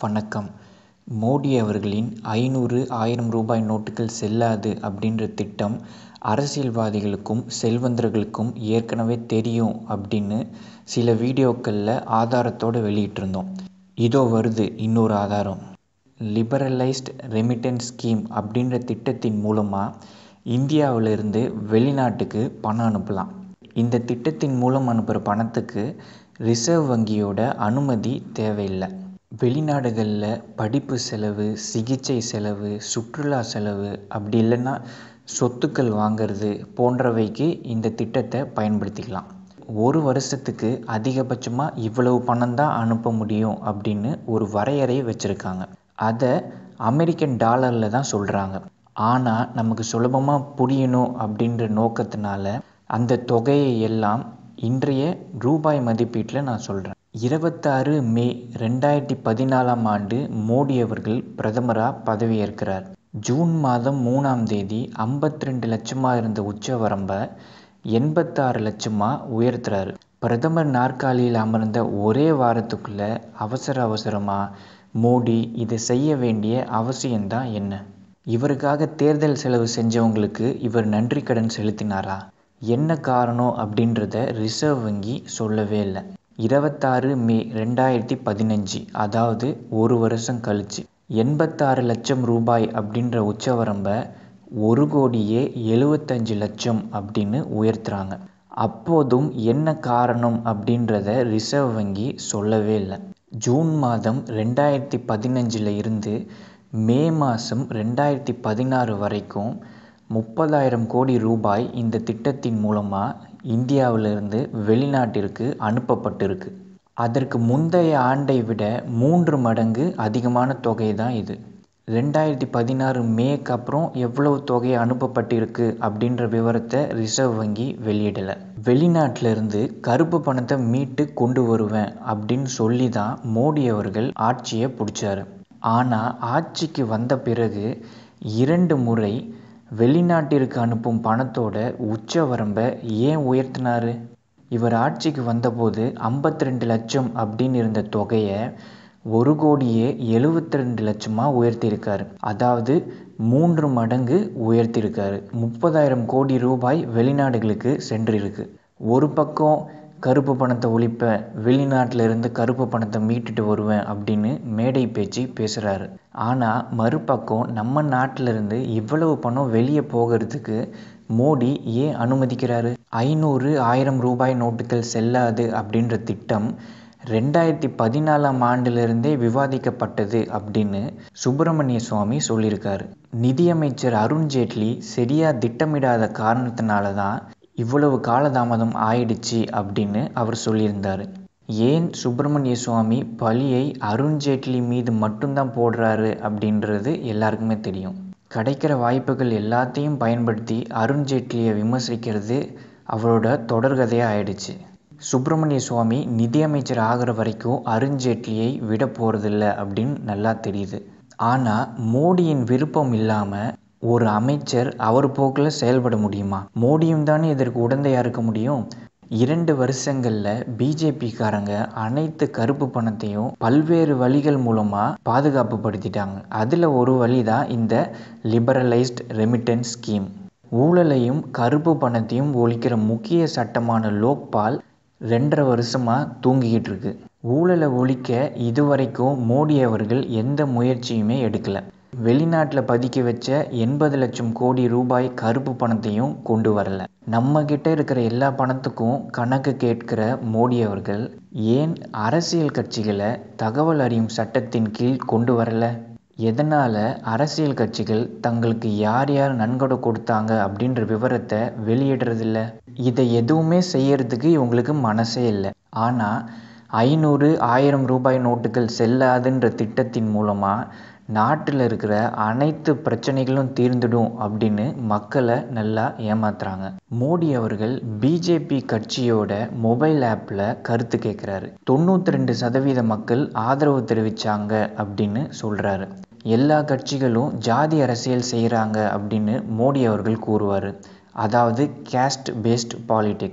வணக்கம் மோடி அவர்களின் ஐநூறு ஆயிரம் ரூபாய் நோட்டுகள் செல்லாது அப்படின்ற திட்டம் அரசியல்வாதிகளுக்கும் செல்வந்தர்களுக்கும் ஏற்கனவே தெரியும் அப்படின்னு சில வீடியோக்களில் ஆதாரத்தோடு வெளியிட்டிருந்தோம் இதோ வருது இன்னொரு ஆதாரம் லிபரலைஸ்ட் ரெமிட்டன்ஸ் ஸ்கீம் அப்படின்ற திட்டத்தின் மூலமாக இந்தியாவிலிருந்து வெளிநாட்டுக்கு பணம் அனுப்பலாம் இந்த திட்டத்தின் மூலம் அனுப்புகிற பணத்துக்கு ரிசர்வ் வங்கியோட அனுமதி தேவையில்லை வெளிநாடுகளில் படிப்பு செலவு சிகிச்சை செலவு சுற்றுலா செலவு அப்படி இல்லைன்னா சொத்துக்கள் வாங்கிறது போன்றவைக்கு இந்த திட்டத்தை பயன்படுத்திக்கலாம் ஒரு வருஷத்துக்கு அதிகபட்சமாக இவ்வளவு பணம் தான் அனுப்ப முடியும் அப்படின்னு ஒரு வரையறையை வச்சுருக்காங்க அதை அமெரிக்கன் டாலரில் தான் சொல்கிறாங்க ஆனால் நமக்கு சுலபமாக புரியணும் அப்படின்ற நோக்கத்தினால அந்த தொகையை எல்லாம் இன்றைய ரூபாய் மதிப்பீட்டில் நான் சொல்கிறேன் இருபத்தாறு மே ரெண்டாயிரத்தி பதினாலாம் ஆண்டு மோடி அவர்கள் பிரதமராக பதவியேற்கிறார் ஜூன் மாதம் மூணாம் தேதி ஐம்பத்தி ரெண்டு லட்சமாக இருந்த உச்சவரம்பை எண்பத்தாறு லட்சமாக உயர்த்துறாரு பிரதமர் நாற்காலியில் அமர்ந்த ஒரே வாரத்துக்குள்ளே அவசர அவசரமாக மோடி இதை செய்ய வேண்டிய அவசியம்தான் என்ன இவருக்காக தேர்தல் செலவு செஞ்சவங்களுக்கு இவர் நன்றி கடன் செலுத்தினாரா என்ன காரணம் அப்படின்றத ரிசர்வ் வங்கி சொல்லவே இல்லை இருபத்தாறு மே ரெண்டாயிரத்தி பதினஞ்சு அதாவது ஒரு வருஷம் கழிச்சு எண்பத்தாறு லட்சம் ரூபாய் அப்படின்ற உச்சவரம்பை ஒரு கோடியே எழுபத்தஞ்சு லட்சம் அப்படின்னு உயர்த்துறாங்க அப்போதும் என்ன காரணம் அப்படின்றத ரிசர்வ் வங்கி சொல்லவே இல்லை ஜூன் மாதம் ரெண்டாயிரத்தி பதினஞ்சில் இருந்து மே மாதம் ரெண்டாயிரத்தி பதினாறு வரைக்கும் முப்பதாயிரம் கோடி ரூபாய் இந்த திட்டத்தின் மூலமாக இந்தியாவிலிருந்து வெளிநாட்டிற்கு அனுப்பப்பட்டிருக்கு அதற்கு முந்தைய ஆண்டை விட மூன்று மடங்கு அதிகமான தொகை தான் இது ரெண்டாயிரத்தி பதினாறு மேக்கு அப்புறம் எவ்வளவு தொகை அனுப்பப்பட்டிருக்கு அப்படின்ற விவரத்தை ரிசர்வ் வங்கி வெளியிடலை வெளிநாட்டிலிருந்து கருப்பு பணத்தை மீட்டு கொண்டு வருவேன் அப்படின்னு சொல்லி தான் மோடி அவர்கள் ஆட்சியை பிடிச்சாரு ஆனால் ஆட்சிக்கு வந்த பிறகு இரண்டு முறை வெளிநாட்டிற்கு அனுப்பும் பணத்தோட உச்ச வரம்பை ஏன் உயர்த்தினார் இவர் ஆட்சிக்கு வந்தபோது ஐம்பத்தி ரெண்டு லட்சம் அப்படின்னு இருந்த தொகையை ஒரு கோடியே எழுபத்தி ரெண்டு லட்சமாக உயர்த்தியிருக்காரு அதாவது மூன்று மடங்கு உயர்த்தியிருக்காரு முப்பதாயிரம் கோடி ரூபாய் வெளிநாடுகளுக்கு சென்றிருக்கு ஒரு பக்கம் கருப்பு பணத்தை ஒழிப்பேன் வெளிநாட்டிலிருந்து கருப்பு பணத்தை மீட்டுட்டு வருவேன் அப்படின்னு மேடை பேச்சு பேசுகிறாரு ஆனால் மறுபக்கம் நம்ம நாட்டிலிருந்து இவ்வளவு பணம் வெளியே போகிறதுக்கு மோடி ஏன் அனுமதிக்கிறாரு ஐநூறு ஆயிரம் ரூபாய் நோட்டுகள் செல்லாது அப்படின்ற திட்டம் ரெண்டாயிரத்தி பதினாலாம் ஆண்டிலிருந்தே விவாதிக்கப்பட்டது அப்படின்னு சுப்பிரமணிய சுவாமி சொல்லியிருக்காரு நிதியமைச்சர் அருண்ஜேட்லி சரியாக திட்டமிடாத காரணத்தினால தான் இவ்வளவு காலதாமதம் ஆயிடுச்சு அப்படின்னு அவர் சொல்லியிருந்தார் ஏன் சுப்பிரமணிய சுவாமி பழியை அருண்ஜேட்லி மீது மட்டும்தான் போடுறாரு அப்படின்றது எல்லாருக்குமே தெரியும் கிடைக்கிற வாய்ப்புகள் எல்லாத்தையும் பயன்படுத்தி அருண்ஜேட்லியை விமர்சிக்கிறது அவரோட தொடர்கதையாக ஆயிடுச்சு சுப்பிரமணிய சுவாமி நிதியமைச்சர் ஆகிற வரைக்கும் அருண்ஜேட்லியை விட போகிறதில்ல அப்படின்னு நல்லா தெரியுது ஆனால் மோடியின் விருப்பம் இல்லாமல் ஒரு அமைச்சர் அவர் போக்கில் செயல்பட முடியுமா மோடியும் தானே இதற்கு உடந்தையாக இருக்க முடியும் இரண்டு வருஷங்களில் பிஜேபிக்காரங்க அனைத்து கருப்பு பணத்தையும் பல்வேறு வழிகள் மூலமாக பாதுகாப்பு படுத்திட்டாங்க அதில் ஒரு வழி தான் இந்த லிபரலைஸ்ட் ரெமிட்டன்ஸ் ஸ்கீம் ஊழலையும் கருப்பு பணத்தையும் ஒழிக்கிற முக்கிய சட்டமான லோக்பால் ரெண்டரை வருஷமாக தூங்கிக்கிட்டு இருக்கு ஊழலை ஒழிக்க இதுவரைக்கும் மோடி அவர்கள் எந்த முயற்சியுமே எடுக்கலை வெளிநாட்டில் பதுக்கி வச்ச எண்பது லட்சம் கோடி ரூபாய் கருப்பு பணத்தையும் கொண்டு வரல நம்ம கிட்ட இருக்கிற எல்லா பணத்துக்கும் கணக்கு கேட்கிற மோடி அவர்கள் ஏன் அரசியல் கட்சிகளை தகவல் அறியும் சட்டத்தின் கீழ் கொண்டு வரல எதனால் அரசியல் கட்சிகள் தங்களுக்கு யார் யார் நன்கொடை கொடுத்தாங்க அப்படின்ற விவரத்தை வெளியிடுறதில்ல இதை எதுவுமே செய்யறதுக்கு இவங்களுக்கு மனசே இல்லை ஆனால் ஐநூறு ஆயிரம் ரூபாய் நோட்டுகள் செல்லாதுன்ற திட்டத்தின் மூலமாக நாட்டில் இருக்கிற அனைத்து பிரச்சனைகளும் தீர்ந்துடும் அப்படின்னு மக்களை நல்லா ஏமாத்துறாங்க மோடி அவர்கள் பிஜேபி கட்சியோட மொபைல் ஆப்பில் கருத்து கேட்குறாரு தொண்ணூற்றி ரெண்டு சதவீத மக்கள் ஆதரவு தெரிவித்தாங்க அப்படின்னு சொல்கிறாரு எல்லா கட்சிகளும் ஜாதி அரசியல் செய்கிறாங்க அப்படின்னு மோடி அவர்கள் கூறுவார் அதாவது கேஸ்ட் பேஸ்ட் பாலிடிக்ஸ்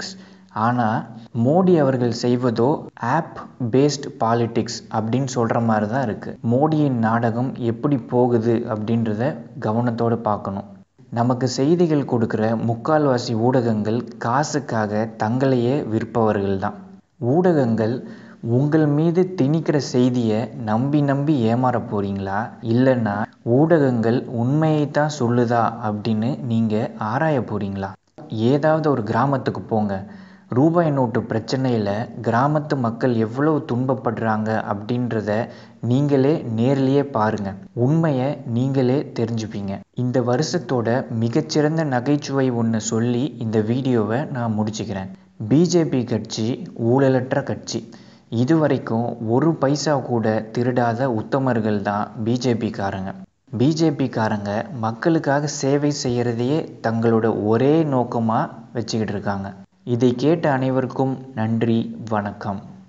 ஆனால் மோடி அவர்கள் செய்வதோ ஆப் பேஸ்ட் பாலிடிக்ஸ் அப்படின்னு சொல்கிற மாதிரி தான் இருக்குது மோடியின் நாடகம் எப்படி போகுது அப்படின்றத கவனத்தோடு பார்க்கணும் நமக்கு செய்திகள் கொடுக்குற முக்கால்வாசி ஊடகங்கள் காசுக்காக தங்களையே விற்பவர்கள் தான் ஊடகங்கள் உங்கள் மீது திணிக்கிற செய்தியை நம்பி நம்பி ஏமாற போகிறீங்களா இல்லைன்னா ஊடகங்கள் உண்மையை தான் சொல்லுதா அப்படின்னு நீங்கள் ஆராய போகிறீங்களா ஏதாவது ஒரு கிராமத்துக்கு போங்க ரூபாய் நோட்டு பிரச்சனையில் கிராமத்து மக்கள் எவ்வளவு துன்பப்படுறாங்க அப்படின்றத நீங்களே நேர்லேயே பாருங்கள் உண்மையை நீங்களே தெரிஞ்சுப்பீங்க இந்த வருஷத்தோட மிகச்சிறந்த நகைச்சுவை ஒன்று சொல்லி இந்த வீடியோவை நான் முடிச்சுக்கிறேன் பிஜேபி கட்சி ஊழலற்ற கட்சி இதுவரைக்கும் ஒரு பைசா கூட திருடாத உத்தமர்கள் தான் பிஜேபிக்காரங்க பிஜேபிக்காரங்க மக்களுக்காக சேவை செய்கிறதையே தங்களோட ஒரே நோக்கமாக வச்சுக்கிட்டு இருக்காங்க இதை கேட்ட அனைவருக்கும் நன்றி வணக்கம்